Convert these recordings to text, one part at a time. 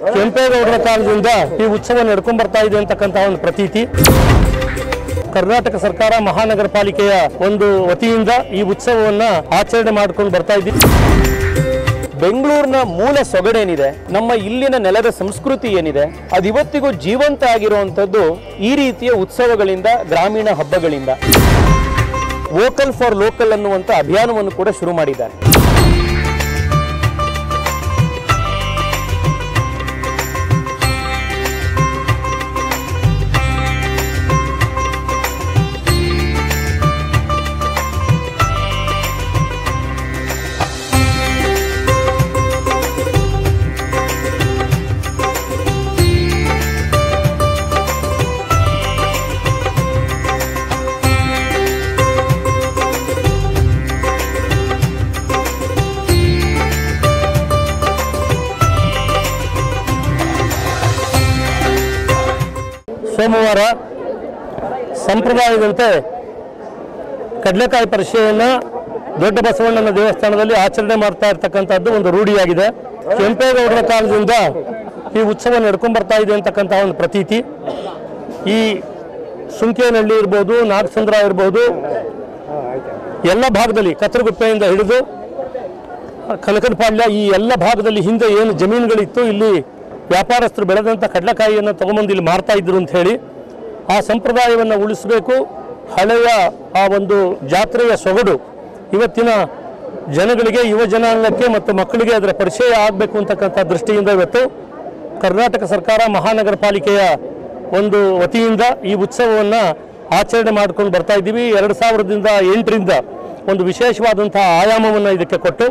ಕೆಂಪೇಗೌಡರ ಕಾಲದಿಂದ ಈ ಉತ್ಸವ ನಡ್ಕೊಂಡ್ ಬರ್ತಾ ಇದೆ ಅಂತಕ್ಕಂಥ ಒಂದು ಪ್ರತೀತಿ ಕರ್ನಾಟಕ ಸರ್ಕಾರ ಮಹಾನಗರ ಪಾಲಿಕೆಯ ಒಂದು ವತಿಯಿಂದ ಈ ಉತ್ಸವವನ್ನ ಆಚರಣೆ ಮಾಡ್ಕೊಂಡು ಬರ್ತಾ ಇದ್ದೀವಿ ಬೆಂಗಳೂರಿನ ಮೂಲ ಸೊಗಡೇನಿದೆ ನಮ್ಮ ಇಲ್ಲಿನ ನೆಲದ ಸಂಸ್ಕೃತಿ ಏನಿದೆ ಅದಿವತ್ತಿಗೂ ಜೀವಂತ ಆಗಿರುವಂಥದ್ದು ಈ ರೀತಿಯ ಉತ್ಸವಗಳಿಂದ ಗ್ರಾಮೀಣ ಹಬ್ಬಗಳಿಂದ ವೋಕಲ್ ಫಾರ್ ಲೋಕಲ್ ಅನ್ನುವಂಥ ಅಭಿಯಾನವನ್ನು ಕೂಡ ಶುರು ಮಾಡಿದ್ದಾರೆ ಸೋಮವಾರ ಸಂಪ್ರದಾಯದಂತೆ ಕಡಲೆಕಾಯಿ ಪರಿಷೆಯನ್ನ ದೊಡ್ಡ ಬಸವಣ್ಣನ ದೇವಸ್ಥಾನದಲ್ಲಿ ಆಚರಣೆ ಮಾಡ್ತಾ ಇರ್ತಕ್ಕಂಥದ್ದು ಒಂದು ರೂಢಿಯಾಗಿದೆ ಕೆಂಪೇಗೌಡರ ಕಾಲದಿಂದ ಈ ಉತ್ಸವ ನಡ್ಕೊಂಡ್ ಬರ್ತಾ ಇದೆ ಅಂತಕ್ಕಂಥ ಒಂದು ಪ್ರತೀತಿ ಈ ಸುಂಕೇನಹಳ್ಳಿ ಇರ್ಬೋದು ನಾಗಸಂದ್ರ ಇರ್ಬೋದು ಎಲ್ಲ ಭಾಗದಲ್ಲಿ ಕತ್ತರಗುಪ್ಪೆಯಿಂದ ಹಿಡಿದು ಕನಕನಪಾಳ್ಯ ಈ ಎಲ್ಲ ಭಾಗದಲ್ಲಿ ಹಿಂದೆ ಏನು ಜಮೀನುಗಳಿತ್ತು ಇಲ್ಲಿ ವ್ಯಾಪಾರಸ್ಥರು ಬೆಳೆದಂಥ ಕಡಲೆಕಾಯಿಯನ್ನು ತಗೊಂಬಂದು ಇಲ್ಲಿ ಮಾರ್ತಾ ಇದ್ರು ಅಂತ ಹೇಳಿ ಆ ಸಂಪ್ರದಾಯವನ್ನು ಉಳಿಸಬೇಕು ಹಳೆಯ ಆ ಒಂದು ಜಾತ್ರೆಯ ಸೊಗಡು ಇವತ್ತಿನ ಜನಗಳಿಗೆ ಯುವ ಜನಾಂಗಕ್ಕೆ ಮತ್ತು ಮಕ್ಕಳಿಗೆ ಅದರ ಪರಿಚಯ ಆಗಬೇಕು ಅಂತಕ್ಕಂಥ ದೃಷ್ಟಿಯಿಂದ ಇವತ್ತು ಕರ್ನಾಟಕ ಸರ್ಕಾರ ಮಹಾನಗರ ಪಾಲಿಕೆಯ ಒಂದು ವತಿಯಿಂದ ಈ ಉತ್ಸವವನ್ನು ಆಚರಣೆ ಮಾಡ್ಕೊಂಡು ಬರ್ತಾ ಇದ್ದೀವಿ ಎರಡು ಸಾವಿರದಿಂದ ಎಂಟರಿಂದ ಒಂದು ವಿಶೇಷವಾದಂಥ ಆಯಾಮವನ್ನು ಇದಕ್ಕೆ ಕೊಟ್ಟು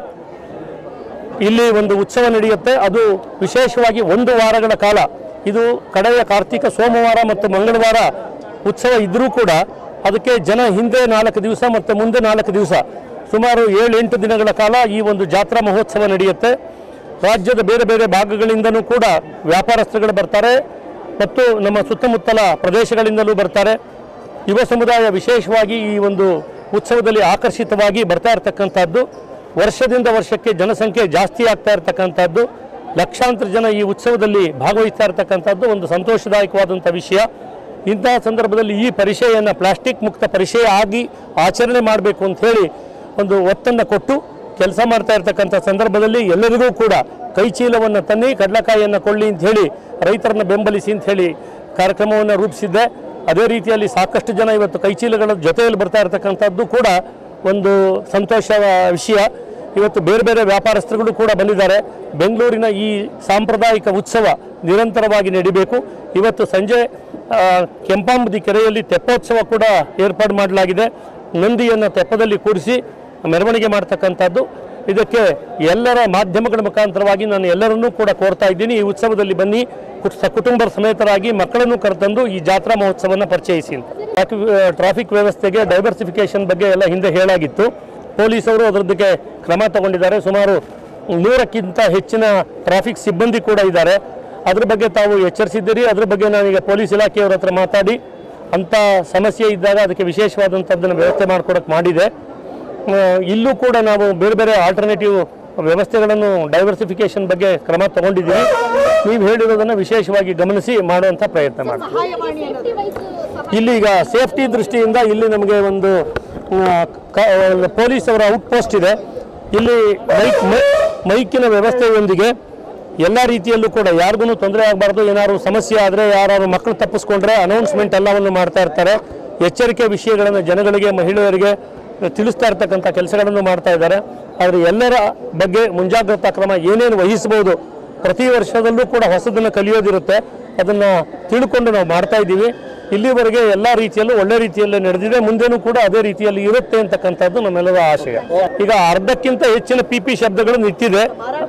ಇಲ್ಲಿ ಒಂದು ಉತ್ಸವ ನಡೆಯುತ್ತೆ ಅದು ವಿಶೇಷವಾಗಿ ಒಂದು ವಾರಗಳ ಕಾಲ ಇದು ಕಡೆಯ ಕಾರ್ತಿಕ ಸೋಮವಾರ ಮತ್ತು ಮಂಗಳವಾರ ಉತ್ಸವ ಇದ್ದರೂ ಕೂಡ ಅದಕ್ಕೆ ಜನ ಹಿಂದೆ ನಾಲ್ಕು ದಿವಸ ಮತ್ತು ಮುಂದೆ ನಾಲ್ಕು ದಿವಸ ಸುಮಾರು ಏಳು ಎಂಟು ದಿನಗಳ ಕಾಲ ಈ ಒಂದು ಜಾತ್ರಾ ಮಹೋತ್ಸವ ನಡೆಯುತ್ತೆ ರಾಜ್ಯದ ಬೇರೆ ಬೇರೆ ಭಾಗಗಳಿಂದನೂ ಕೂಡ ವ್ಯಾಪಾರಸ್ಥರುಗಳು ಬರ್ತಾರೆ ಮತ್ತು ನಮ್ಮ ಸುತ್ತಮುತ್ತಲ ಪ್ರದೇಶಗಳಿಂದಲೂ ಬರ್ತಾರೆ ಯುವ ಸಮುದಾಯ ವಿಶೇಷವಾಗಿ ಈ ಒಂದು ಉತ್ಸವದಲ್ಲಿ ಆಕರ್ಷಿತವಾಗಿ ಬರ್ತಾ ಇರತಕ್ಕಂಥದ್ದು ವರ್ಷದಿಂದ ವರ್ಷಕ್ಕೆ ಜನಸಂಖ್ಯೆ ಜಾಸ್ತಿ ಆಗ್ತಾ ಇರತಕ್ಕಂಥದ್ದು ಲಕ್ಷಾಂತರ ಜನ ಈ ಉತ್ಸವದಲ್ಲಿ ಭಾಗವಹಿಸ್ತಾ ಇರತಕ್ಕಂಥದ್ದು ಒಂದು ಸಂತೋಷದಾಯಕವಾದಂಥ ವಿಷಯ ಇಂತಹ ಸಂದರ್ಭದಲ್ಲಿ ಈ ಪರಿಚಯವನ್ನು ಪ್ಲಾಸ್ಟಿಕ್ ಮುಕ್ತ ಪರಿಚಯ ಆಗಿ ಆಚರಣೆ ಮಾಡಬೇಕು ಅಂತ ಹೇಳಿ ಒಂದು ಒತ್ತನ್ನು ಕೊಟ್ಟು ಕೆಲಸ ಮಾಡ್ತಾ ಇರ್ತಕ್ಕಂಥ ಸಂದರ್ಭದಲ್ಲಿ ಎಲ್ಲರಿಗೂ ಕೂಡ ಕೈ ಚೀಲವನ್ನು ತನ್ನಿ ಕಡಲೆಕಾಯಿಯನ್ನು ಕೊಳ್ಳಿ ಅಂತ ಹೇಳಿ ರೈತರನ್ನ ಬೆಂಬಲಿಸಿ ಅಂತ ಹೇಳಿ ಕಾರ್ಯಕ್ರಮವನ್ನು ರೂಪಿಸಿದ್ದೆ ಅದೇ ರೀತಿಯಲ್ಲಿ ಸಾಕಷ್ಟು ಜನ ಇವತ್ತು ಕೈ ಚೀಲಗಳ ಜೊತೆಯಲ್ಲಿ ಬರ್ತಾ ಇರತಕ್ಕಂಥದ್ದು ಕೂಡ ಒಂದು ಸಂತೋಷದ ವಿಷಯ ಇವತ್ತು ಬೇರೆ ಬೇರೆ ವ್ಯಾಪಾರಸ್ಥರುಗಳು ಕೂಡ ಬಂದಿದ್ದಾರೆ ಬೆಂಗಳೂರಿನ ಈ ಸಾಂಪ್ರದಾಯಿಕ ಉತ್ಸವ ನಿರಂತರವಾಗಿ ನಡಿಬೇಕು ಇವತ್ತು ಸಂಜೆ ಆ, ಕೆಂಪಾಂಬದಿ ಕೆರೆಯಲ್ಲಿ ತೆಪ್ಪೋತ್ಸವ ಕೂಡ ಏರ್ಪಾಡು ಮಾಡಲಾಗಿದೆ ನಂದಿಯನ್ನು ತೆಪ್ಪದಲ್ಲಿ ಕೂರಿಸಿ ಮೆರವಣಿಗೆ ಮಾಡ್ತಕ್ಕಂಥದ್ದು ಇದಕ್ಕೆ ಎಲ್ಲರ ಮಾಧ್ಯಮಗಳ ಮುಖಾಂತರವಾಗಿ ನಾನು ಎಲ್ಲರನ್ನೂ ಕೂಡ ಕೋರ್ತಾ ಇದ್ದೀನಿ ಈ ಉತ್ಸವದಲ್ಲಿ ಬನ್ನಿ ಕುಟ್- ಕುಟುಂಬ ಸಮೇತರಾಗಿ ಮಕ್ಕಳನ್ನು ಕರೆತಂದು ಈ ಜಾತ್ರಾ ಮಹೋತ್ಸವವನ್ನು ಪರಿಚಯಿಸಿ ಅಂತ. ಟ್ರಾಫಿಕ್ ಟ್ರಾಫಿಕ್ ವ್ಯವಸ್ಥೆಗೆ ಡೈವರ್ಸಿಫಿಕೇಶನ್ ಬಗ್ಗೆ ಎಲ್ಲ ಹಿಂದೆ ಹೇಳಾಗಿತ್ತು ಪೊಲೀಸರು ಅದರ ಬಗ್ಗೆ ಕ್ರಮ ತಗೊಂಡಿದ್ದಾರೆ ಸುಮಾರು ನೂರಕ್ಕಿಂತ ಹೆಚ್ಚಿನ ಟ್ರಾಫಿಕ್ ಸಿಬ್ಬಂದಿ ಕೂಡ ಇದ್ದಾರೆ ಅದ್ರ ಬಗ್ಗೆ ತಾವು ಎಚ್ಚರಿಸಿದ್ದೀರಿ ಅದ್ರ ಬಗ್ಗೆ ನಾನೀಗ ಪೊಲೀಸ್ ಇಲಾಖೆಯವರ ಹತ್ರ ಮಾತಾಡಿ ಅಂಥ ಸಮಸ್ಯೆ ಇದ್ದಾಗ ಅದಕ್ಕೆ ವಿಶೇಷವಾದಂಥದ್ದನ್ನು ವ್ಯವಸ್ಥೆ ಮಾಡಿಕೊಡಕ್ಕೆ ಮಾಡಿದೆ ಆ, ಇಲ್ಲೂ ಕೂಡ ನಾವು ಬೇರೆ ಬೇರೆ ಆಲ್ಟರ್ನೇಟಿವ್ ವ್ಯವಸ್ಥೆಗಳನ್ನು ಡೈವರ್ಸಿಫಿಕೇಶನ್ ಬಗ್ಗೆ ಕ್ರಮ ತಗೊಂಡಿದ್ದೀವಿ ನೀವು ಹೇಳಿರೋದನ್ನು ವಿಶೇಷವಾಗಿ ಗಮನಿಸಿ ಮಾಡುವಂಥ ಪ್ರಯತ್ನ ಮಾಡಿ ಸಹಾಯವಾಣಿ ಅನ್ನೋದು ಇಲ್ಲಿ ಈಗ ಸೇಫ್ಟಿ ದೃಷ್ಟಿಯಿಂದ ಇಲ್ಲಿ ನಮಗೆ ಒಂದು ಆ, ಕ- ಒಂದು ಪೊಲೀಸ್ ಅವರ ಔಟ್ ಪೋಸ್ಟ್ ಇದೆ ಇಲ್ಲಿ ಮೈಕ್ ಮೈ- ಮೈಕಿನ ವ್ಯವಸ್ಥೆಯೊಂದಿಗೆ ಎಲ್ಲ ರೀತಿಯಲ್ಲೂ ಕೂಡ ಯಾರಿಗೂ ತೊಂದರೆ ಆಗಬಾರ್ದು ಏನಾದ್ರು ಸಮಸ್ಯೆ ಆದರೆ ಯಾರು ಮಕ್ಕಳು ತಪ್ಪಿಸ್ಕೊಂಡ್ರೆ ಅನೌನ್ಸ್ಮೆಂಟ್ ಎಲ್ಲವನ್ನು ಮಾಡ್ತಾ ಇರ್ತಾರೆ ಎಚ್ಚರಿಕೆ ವಿಷಯಗಳನ್ನು ಜನಗಳಿಗೆ ಮಹಿಳೆಯರಿಗೆ ತಿಳಿಸ್ತಾ ಇರ್ತಕ್ಕಂಥ ಕೆಲಸಗಳನ್ನು ಮಾಡ್ತಾ ಇದ್ದಾರೆ ಆದರೆ ಎಲ್ಲರ ಬಗ್ಗೆ ಮುಂಜಾಗ್ರತಾ ಕ್ರಮ ಏನೇನು ವಹಿಸಬಹುದು ಪ್ರತಿ ವರ್ಷದಲ್ಲೂ ಕೂಡ ಹೊಸದನ್ನು ಕಲಿಯೋದಿರುತ್ತೆ ಅದನ್ನು ತಿಳ್ಕೊಂಡು ನಾವು ಮಾಡ್ತಾ ಇದ್ದೀವಿ ಇಲ್ಲಿವರೆಗೆ ಎಲ್ಲ ರೀತಿಯಲ್ಲೂ ಒಳ್ಳೆ ರೀತಿಯಲ್ಲಿ ನಡೆದಿದೆ ಮುಂದೆನೂ ಕೂಡ ಅದೇ ರೀತಿಯಲ್ಲಿ ಇರುತ್ತೆ ಅಂತಕ್ಕಂಥದ್ದು ನಮ್ಮೆಲ್ಲರ ಆಶಯ ಈಗ ಅರ್ಧಕ್ಕಿಂತ ಹೆಚ್ಚಿನ ಪಿ ಪಿ ಶಬ್ದಗಳು ನಿಂತಿದೆ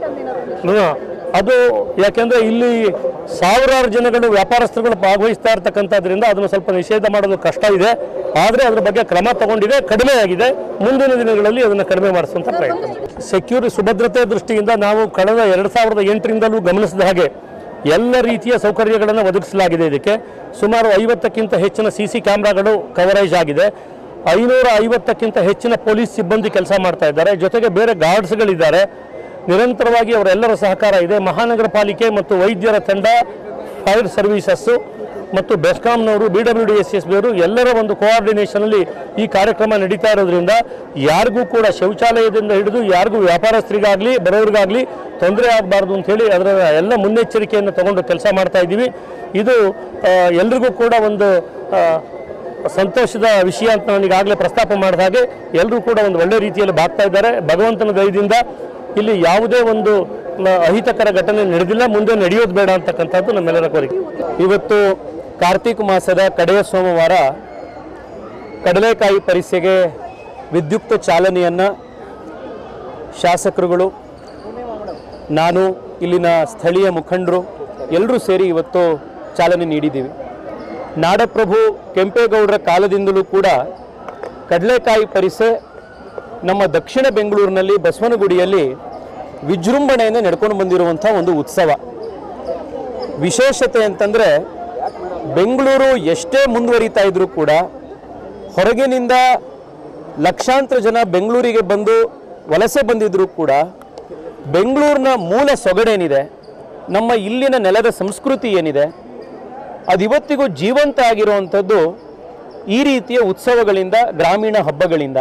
ಹ್ಮ್. ಅದು ಯಾಕೆಂದ್ರೆ ಇಲ್ಲಿ ಸಾವಿರಾರು ಜನಗಳು ವ್ಯಾಪಾರಸ್ಥರುಗಳು ಭಾಗವಹಿಸ್ತಾ ಇರ್ತಕ್ಕಂಥದ್ರಿಂದ ಅದನ್ನು ಸ್ವಲ್ಪ ನಿಷೇಧ ಮಾಡೋದು ಕಷ್ಟ ಇದೆ ಆದರೆ ಅದ್ರ ಬಗ್ಗೆ ಕ್ರಮ ತಗೊಂಡಿದೆ ಕಡಿಮೆ ಆಗಿದೆ ಮುಂದಿನ ದಿನಗಳಲ್ಲಿ ಅದನ್ನು ಕಡಿಮೆ ಮಾಡಿಸುವಂತ ಪ್ರಯತ್ನ ಸೆಕ್ಯೂರಿ ಸುಭದ್ರತೆ ದೃಷ್ಟಿಯಿಂದ ನಾವು ಕಳೆದ ಎರಡು ಸಾವಿರದ ಎಂಟರಿಂದಲೂ ಗಮನಿಸಿದ ಹಾಗೆ ಎಲ್ಲ ರೀತಿಯ ಸೌಕರ್ಯಗಳನ್ನು ಒದಗಿಸಲಾಗಿದೆ ಇದಕ್ಕೆ ಸುಮಾರು ಐವತ್ತಕ್ಕಿಂತ ಹೆಚ್ಚಿನ ಸಿ ಸಿ ಕ್ಯಾಮ್ರಾಗಳು ಕವರೇಜ್ ಆಗಿದೆ ಐನೂರ ಐವತ್ತಕ್ಕಿಂತ ಹೆಚ್ಚಿನ ಪೊಲೀಸ್ ಸಿಬ್ಬಂದಿ ಕೆಲಸ ಮಾಡ್ತಾ ಇದ್ದಾರೆ ಜೊತೆಗೆ ಬೇರೆ ಗಾರ್ಡ್ಸ್ಗಳಿದ್ದಾರೆ ನಿರಂತರವಾಗಿ ಅವರೆಲ್ಲರ ಸಹಕಾರ ಇದೆ ಮಹಾನಗರ ಪಾಲಿಕೆ ಮತ್ತು ವೈದ್ಯರ ತಂಡ ಫೈರ್ ಸರ್ವೀಸಸ್ಸು ಮತ್ತು ಬೆಸ್ಕಾಂನವರು B W D S S ಬಿಯವರು ಎಲ್ಲರ ಒಂದು ಕೋಆರ್ಡಿನೇಷನಲ್ಲಿ ಈ ಕಾರ್ಯಕ್ರಮ ನಡೀತಾ ಇರೋದ್ರಿಂದ ಯಾರಿಗೂ ಕೂಡ ಶೌಚಾಲಯದಿಂದ ಹಿಡಿದು ಯಾರಿಗೂ ವ್ಯಾಪಾರಸ್ಥರಿಗಾಗಲಿ ಬರೋರಿಗಾಗಲಿ ತೊಂದರೆ ಆಗಬಾರ್ದು ಅಂಥೇಳಿ ಅದರ ಎಲ್ಲ ಮುನ್ನೆಚ್ಚರಿಕೆಯನ್ನು ತಗೊಂಡು ಕೆಲಸ ಮಾಡ್ತಾ ಇದ್ದೀವಿ ಇದು ಆ, ಎಲ್ರಿಗೂ ಕೂಡ ಒಂದು ಆ, ಸಂತೋಷದ ವಿಷಯ ಅಂತ ನಾನು ಈಗಾಗಲೇ ಪ್ರಸ್ತಾಪ ಮಾಡಿದ ಹಾಗೆ ಎಲ್ಲರೂ ಕೂಡ ಒಂದು ಒಳ್ಳೆ ರೀತಿಯಲ್ಲಿ ಬಾಗ್ತಾ ಇದ್ದಾರೆ ಭಗವಂತನ ದಯದಿಂದ ಇಲ್ಲಿ ಯಾವುದೇ ಒಂದು ನ- ಅಹಿತಕರ ಘಟನೆ ನಡೆದಿಲ್ಲ ಮುಂದೆ ನಡೆಯೋದು ಬೇಡ ಅಂತಕ್ಕಂಥದ್ದು ನಮ್ಮೆಲ್ಲರ ಕೋರಿಕೆ ಇವತ್ತು ಕಾರ್ತಿಕ್ ಮಾಸದ ಕಡೆಯ ಸೋಮವಾರ ಕಡಲೆಕಾಯಿ ಪರಿಸೆಗೆ ವಿದ್ಯುಕ್ತ ಚಾಲನೆಯನ್ನು ಶಾಸಕರುಗಳು ನಾನು ಇಲ್ಲಿನ ಸ್ಥಳೀಯ ಮುಖಂಡರು ಎಲ್ಲರೂ ಸೇರಿ ಇವತ್ತು ಚಾಲನೆ ನೀಡಿದ್ದೀವಿ ನಾಡಪ್ರಭು ಕೆಂಪೇಗೌಡರ ಕಾಲದಿಂದಲೂ ಕೂಡ ಕಡಲೆಕಾಯಿ ಪರಿಸೆ ನಮ್ಮ ದಕ್ಷಿಣ ಬೆಂಗಳೂರಿನಲ್ಲಿ ಬಸವನಗುಡಿಯಲ್ಲಿ ವಿಜೃಂಭಣೆಯಿಂದ ನಡ್ಕೊಂಡು ಬಂದಿರುವಂಥ ಒಂದು ಉತ್ಸವ ವಿಶೇಷತೆ ಅಂತಂದರೆ ಬೆಂಗಳೂರು ಎಷ್ಟೇ ಮುಂದುವರಿತಾ ಇದ್ರೂ ಕೂಡ ಹೊರಗಿನಿಂದ ಲಕ್ಷಾಂತರ ಜನ ಬೆಂಗಳೂರಿಗೆ ಬಂದು ವಲಸೆ ಬಂದಿದ್ರೂ ಕೂಡ ಬೆಂಗಳೂರಿನ ಮೂಲ ಸೊಗಡೇನಿದೆ ನಮ್ಮ ಇಲ್ಲಿನ ನೆಲದ ಸಂಸ್ಕೃತಿ ಏನಿದೆ ಅದಿವತ್ತಿಗೂ ಜೀವಂತ ಆಗಿರುವಂಥದ್ದು ಈ ರೀತಿಯ ಉತ್ಸವಗಳಿಂದ ಗ್ರಾಮೀಣ ಹಬ್ಬಗಳಿಂದ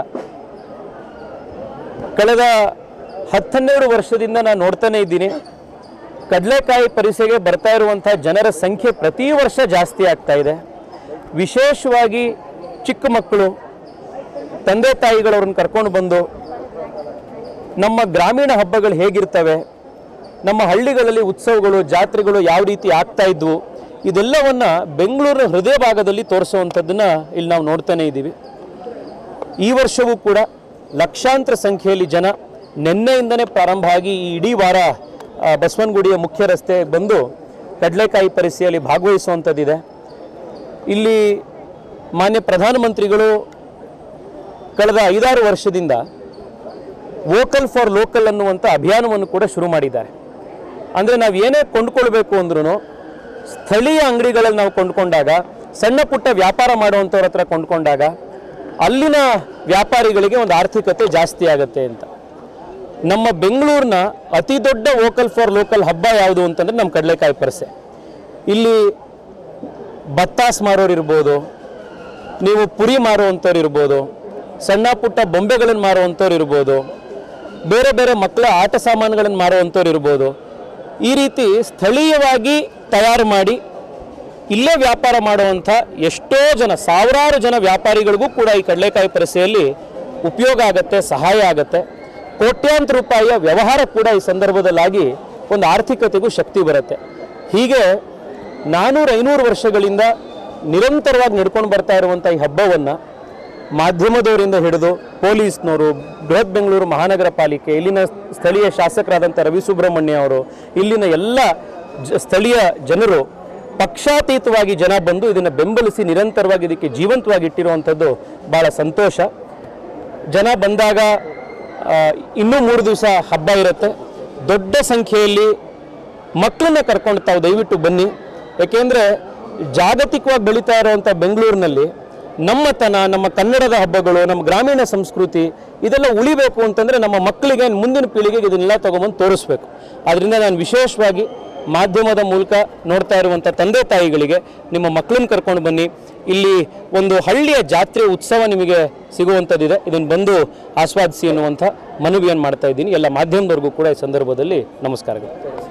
ಕಳೆದ ಹತ್ತನ್ನೆರಡು ವರ್ಷದಿಂದ ನಾನು ನೋಡ್ತಾನೆ ಇದ್ದೀನಿ ಕಡಲೆಕಾಯಿ ಪರಿಸೆಗೆ ಬರ್ತಾ ಇರುವಂಥ ಜನರ ಸಂಖ್ಯೆ ಪ್ರತಿ ವರ್ಷ ಜಾಸ್ತಿ ಆಗ್ತಾ ಇದೆ ವಿಶೇಷವಾಗಿ ಚಿಕ್ಕ ಮಕ್ಕಳು ತಂದೆ ತಾಯಿಗಳವ್ರನ್ನ ಕರ್ಕೊಂಡು ಬಂದು ನಮ್ಮ ಗ್ರಾಮೀಣ ಹಬ್ಬಗಳು ಹೇಗಿರ್ತವೆ ನಮ್ಮ ಹಳ್ಳಿಗಳಲ್ಲಿ ಉತ್ಸವಗಳು ಜಾತ್ರೆಗಳು ಯಾವ ರೀತಿ ಆಗ್ತಾ ಇದ್ವು ಇದೆಲ್ಲವನ್ನ ಬೆಂಗಳೂರಿನ ಹೃದಯ ಭಾಗದಲ್ಲಿ ತೋರಿಸುವಂಥದ್ದನ್ನ ಇಲ್ಲಿ ನಾವು ನೋಡ್ತಾನೆ ಇದ್ದೀವಿ ಈ ವರ್ಷವೂ ಕೂಡ ಲಕ್ಷಾಂತರ ಸಂಖ್ಯೆಯಲ್ಲಿ ಜನ ನಿನ್ನೆಯಿಂದನೇ ಪ್ರಾರಂಭ ಆಗಿ ಈ ಇಡೀ ವಾರ ಆ, ಬಸವನಗುಡಿಯ ಮುಖ್ಯ ರಸ್ತೆ ಬಂದು ಕಡಲೆಕಾಯಿ ಪರಿಸೆಯಲ್ಲಿ ಭಾಗವಹಿಸುವಂಥದ್ದಿದೆ ಇಲ್ಲಿ ಮಾನ್ಯ ಪ್ರಧಾನಮಂತ್ರಿಗಳು ಕಳೆದ ಐದಾರು ವರ್ಷದಿಂದ ವೋಕಲ್ ಫಾರ್ ಲೋಕಲ್ ಅನ್ನುವಂಥ ಅಭಿಯಾನವನ್ನು ಕೂಡ ಶುರು ಮಾಡಿದ್ದಾರೆ ಅಂದರೆ ನಾವು ಏನೇ ಕೊಂಡ್ಕೊಳ್ಬೇಕು ಅಂದ್ರೂ ಸ್ಥಳೀಯ ಅಂಗಡಿಗಳಲ್ಲಿ ನಾವು ಕೊಂಡ್ಕೊಂಡಾಗ ಸಣ್ಣ ಪುಟ್ಟ ವ್ಯಾಪಾರ ಮಾಡುವಂಥವ್ರ ಹತ್ರ ಕೊಂಡ್ಕೊಂಡಾಗ ಅಲ್ಲಿನ ವ್ಯಾಪಾರಿಗಳಿಗೆ ಒಂದು ಆರ್ಥಿಕತೆ ಜಾಸ್ತಿ ಆಗುತ್ತೆ ಅಂತ ನಮ್ಮ ಬೆಂಗಳೂರಿನ ಅತಿ ದೊಡ್ಡ ವೋಕಲ್ ಫಾರ್ ಲೋಕಲ್ ಹಬ್ಬ ಯಾವುದು ಅಂತಂದ್ರೆ ನಮ್ಮ ಕಡಲೆಕಾಯಿ ಪರಸೆ ಇಲ್ಲಿ ಬತ್ತಾಸ್ ಮಾರೋರು ಇರ್ಬೋದು ನೀವು ಪುರಿ ಮಾರುವಂಥವ್ರು ಇರ್ಬೋದು ಸಣ್ಣ ಪುಟ್ಟ ಬೊಂಬೆಗಳನ್ನು ಮಾರುವಂಥವ್ರು ಇರ್ಬೋದು ಬೇರೆ ಬೇರೆ ಮಕ್ಕಳ ಆಟ ಸಾಮಾನುಗಳನ್ನು ಮಾರುವಂಥವ್ರು ಇರ್ಬೋದು ಈ ರೀತಿ ಸ್ಥಳೀಯವಾಗಿ ತಯಾರು ಮಾಡಿ ಇಲ್ಲೇ ವ್ಯಾಪಾರ ಮಾಡುವಂಥ ಎಷ್ಟೋ ಜನ ಸಾವಿರಾರು ಜನ ವ್ಯಾಪಾರಿಗಳಿಗೂ ಕೂಡ ಈ ಕಡಲೆಕಾಯಿ ಪರಿಸೆಯಲ್ಲಿ ಉಪಯೋಗ ಆಗತ್ತೆ ಸಹಾಯ ಆಗತ್ತೆ ಕೋಟ್ಯಾಂತರ ರೂಪಾಯಿಯ ವ್ಯವಹಾರ ಕೂಡ ಈ ಸಂದರ್ಭದಲ್ಲಾಗಿ ಒಂದು ಆರ್ಥಿಕತೆಗೂ ಶಕ್ತಿ ಬರುತ್ತೆ ಹೀಗೆ ನಾನೂರು ಐನೂರು ವರ್ಷಗಳಿಂದ ನಿರಂತರವಾಗಿ ನಡ್ಕೊಂಡು ಬರ್ತಾ ಇರುವಂಥ ಈ ಹಬ್ಬವನ್ನು ಮಾಧ್ಯಮದವರಿಂದ ಹಿಡಿದು ಪೊಲೀಸ್ನವರು ಬೃಹತ್ ಬೆಂಗಳೂರು ಮಹಾನಗರ ಪಾಲಿಕೆ ಇಲ್ಲಿನ ಸ್ಥಳೀಯ ಶಾಸಕರಾದಂಥ ರವಿ ಸುಬ್ರಹ್ಮಣ್ಯ ಅವರು ಇಲ್ಲಿನ ಎಲ್ಲ ಜ ಸ್ಥಳೀಯ ಜನರು ಪಕ್ಷಾತೀತವಾಗಿ ಜನ ಬಂದು ಇದನ್ನು ಬೆಂಬಲಿಸಿ ನಿರಂತರವಾಗಿ ಇದಕ್ಕೆ ಜೀವಂತವಾಗಿ ಇಟ್ಟಿರುವಂಥದ್ದು ಭಾಳ ಸಂತೋಷ ಜನ ಬಂದಾಗ ಆ, ಇನ್ನೂ ಮೂರು ದಿವಸ ಹಬ್ಬ ಇರುತ್ತೆ ದೊಡ್ಡ ಸಂಖ್ಯೆಯಲ್ಲಿ ಮಕ್ಕಳನ್ನ ಕರ್ಕೊಂಡು ತಾವು ದಯವಿಟ್ಟು ಬನ್ನಿ ಯಾಕೆಂದರೆ ಜಾಗತಿಕವಾಗಿ ಬೆಳೀತಾ ಇರುವಂಥ ಬೆಂಗಳೂರಿನಲ್ಲಿ ನಮ್ಮತನ ನಮ್ಮ ಕನ್ನಡದ ಹಬ್ಬಗಳು ನಮ್ಮ ಗ್ರಾಮೀಣ ಸಂಸ್ಕೃತಿ ಇದೆಲ್ಲ ಉಳಿಬೇಕು ಅಂತಂದರೆ ನಮ್ಮ ಮಕ್ಕಳಿಗೆ ಮುಂದಿನ ಪೀಳಿಗೆಗೆ ಇದನ್ನೆಲ್ಲ ತೊಗೊಂಬಂದು ತೋರಿಸ್ಬೇಕು ಅದರಿಂದ ನಾನು ವಿಶೇಷವಾಗಿ ಮಾಧ್ಯಮದ ಮೂಲಕ ನೋಡ್ತಾ ಇರುವಂಥ ತಂದೆ ತಾಯಿಗಳಿಗೆ ನಿಮ್ಮ ಮಕ್ಕಳನ್ನ ಕರ್ಕೊಂಡು ಬನ್ನಿ ಇಲ್ಲಿ ಒಂದು ಹಳ್ಳಿಯ ಜಾತ್ರೆ ಉತ್ಸವ ನಿಮಗೆ ಸಿಗುವಂಥದ್ದಿದೆ ಇದನ್ನು ಬಂದು ಆಸ್ವಾದಿಸಿ ಅನ್ನುವಂಥ ಮನವಿಯನ್ನು ಮಾಡ್ತಾ ಇದ್ದೀನಿ ಎಲ್ಲ ಮಾಧ್ಯಮದವ್ರಿಗೂ ಕೂಡ ಈ ಸಂದರ್ಭದಲ್ಲಿ ನಮಸ್ಕಾರಗಳು